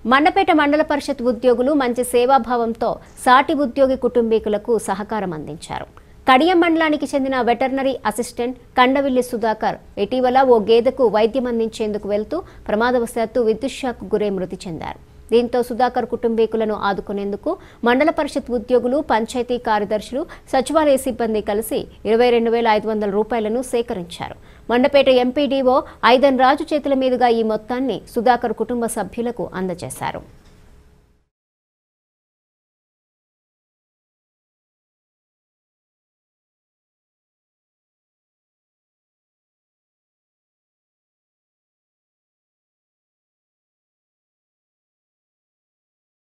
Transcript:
మండపేట మండల పరిషత్ ఉద్యోగులు మంచి సేవాభావంతో సాటి ఉద్యోగి కుటుంబీకులకు సహకారం అందించారు కడియం మండలానికి చెందిన వెటర్నరీ అసిస్టెంట్ కండవిల్లి సుధాకర్ ఇటీవల ఓ గేదెకు వైద్యం అందించేందుకు వెళ్తూ ప్రమాదవశాత్తు విద్యుత్ షాక్ గురై మృతి చెందారు దీంతో సుధాకర్ కుటుంబీకులను ఆదుకునేందుకు మండల పరిషత్ ఉద్యోగులు పంచాయతీ కార్యదర్శులు సచివాలయ సిబ్బంది కలిసి ఇరవై రెండు వేల ఐదు వందల రూపాయలను సేకరించారు మండపేట ఎంపీడీఓ ఐదన్ రాజు చేతుల మీదుగా ఈ మొత్తాన్ని సుధాకర్ కుటుంబ సభ్యులకు అందజేశారు